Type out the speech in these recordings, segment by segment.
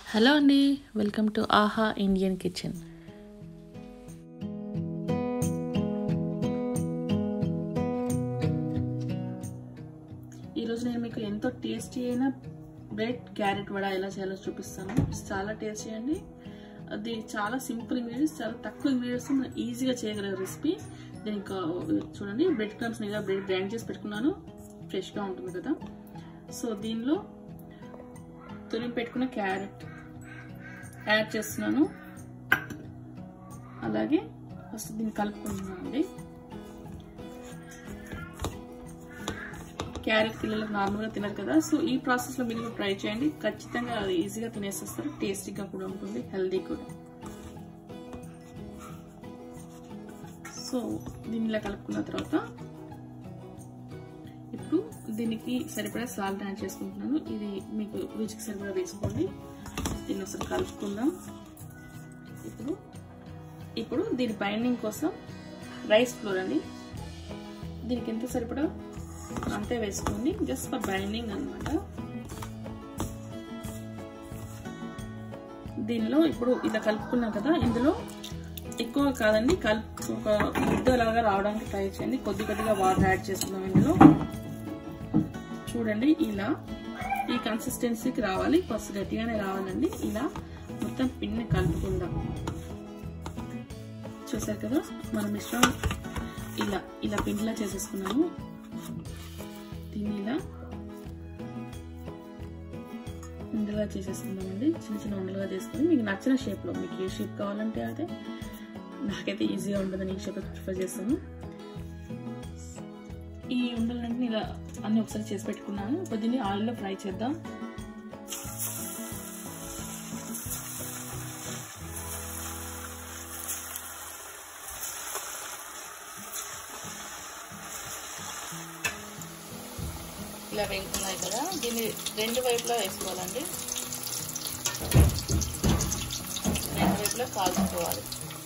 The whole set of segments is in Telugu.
హలో అండి welcome to Aaha Indian kitchen ఈరోజు నేను మీకు ఎంతో టేస్టీ అయిన బ్రెడ్ క్యారెట్ వడ ఎలా చేయాలో చూపిస్తాను చాలా టేస్టీ అండి అది చాలా సింపుల్ ఇంగ్రీడియంట్స్ చాలా తక్కువ ఇంగ్రీడియంట్స్ మనం ఈజీగా చేయగల రెసిపీ దీనికి చూడండి బ్రెడ్ క్రమ్స్ మీద బ్రెడ్ గ్రైండ్ చేసి పెట్టుకున్నాను ఫ్రెష్గా ఉంటుంది కదా సో దీనిలో తురిమి పెట్టుకున్న క్యారెట్ యాడ్ చేస్తున్నాను అలాగే ఫస్ట్ దీన్ని కలుపుకుంటున్నాను అండి క్యారెట్ పిల్లలకు నార్మల్గా తినరు కదా సో ఈ ప్రాసెస్లో మీరు కూడా ట్రై చేయండి ఖచ్చితంగా అది ఈజీగా తినేసేస్తారు టేస్టీగా కూడా ఉంటుంది హెల్దీ కూడా సో దీన్ని ఇలా కలుపుకున్న తర్వాత ఇప్పుడు దీనికి సరిపడా సాల్ట్ యాడ్ చేసుకుంటున్నాను ఇది మీకు రుచికి సరిపడా వేసుకోండి దీన్ని ఒకసారి కలుపుకుందాం ఇప్పుడు ఇప్పుడు దీని బైండింగ్ కోసం రైస్ ఫ్లోర్ అండి దీనికి ఎంత సరిపడా అంతే వేసుకోండి జస్ట్ ఫర్ బైండింగ్ అనమాట దీనిలో ఇప్పుడు ఇలా కలుపుకున్నాం కదా ఇందులో ఎక్కువ కాదండి కలుపు ఒక ముద్దలాగా రావడానికి ట్రై చేయండి కొద్ది కొద్దిగా వాటర్ యాడ్ చేసుకుందాం ఇందులో చూడండి ఇలా ఈ కన్సిస్టెన్సీకి రావాలి ఫస్ట్ గట్టిగానే రావాలండి ఇలా మొత్తం పిండి కలుపుకుందాం చూసారు కదా మన మిశ్రమం ఇలా ఇలా పిండిలా చేసేసుకున్నాము దీన్ని ఇలా ఉండలుగా చేసేసుకుందామండి చిన్న చిన్న ఉండలుగా చేసుకొని మీకు నచ్చిన షేప్లో మీకు ఏ షేప్ కావాలంటే అదే నాకైతే ఈజీగా ఉంటుందని ఈ షేప్ ప్రిఫర్ చేస్తాను ఈ ఉండలన్నింటిని ఇలా అన్ని ఒకసారి చేసి పెట్టుకున్నాను ఇప్పుడు దీన్ని ఆయిల్లో ఫ్రై చేద్దాం ఇలా వేగుతున్నాయి కదా దీన్ని రెండు వైపులా వేసుకోవాలండి రెండు వైపులా కాల్చుకోవాలి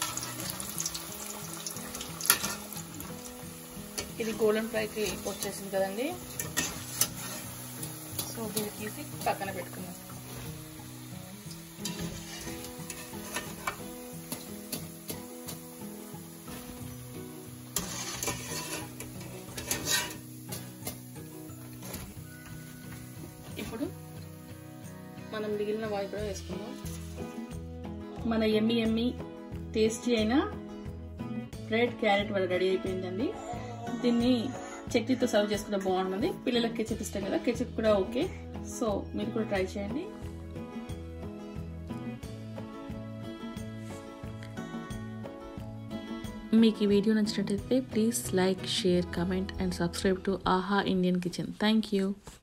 ఇది గోల్డెన్ ఫ్రైకి వచ్చేసింది కదండి సో దీన్ని తీసి పక్కన పెట్టుకుందాం ఇప్పుడు మనం మిగిలిన వాయి కూడా వేసుకుందాం మన ఎమ్మి ఎమ్మి టేస్టీ అయిన బ్రెడ్ క్యారెట్ వల్ల రెడీ అయిపోయిందండి దీన్ని చట్నీతో సర్వ్ చేసుకుంటే బాగుంటుంది పిల్లలకి కెచప్ ఇష్టం కదా కెచప్ కూడా ఓకే సో మీరు కూడా ట్రై చేయండి మీకు ఈ వీడియో నచ్చినట్లయితే please like share comment and subscribe to Aaha Indian kitchen thank you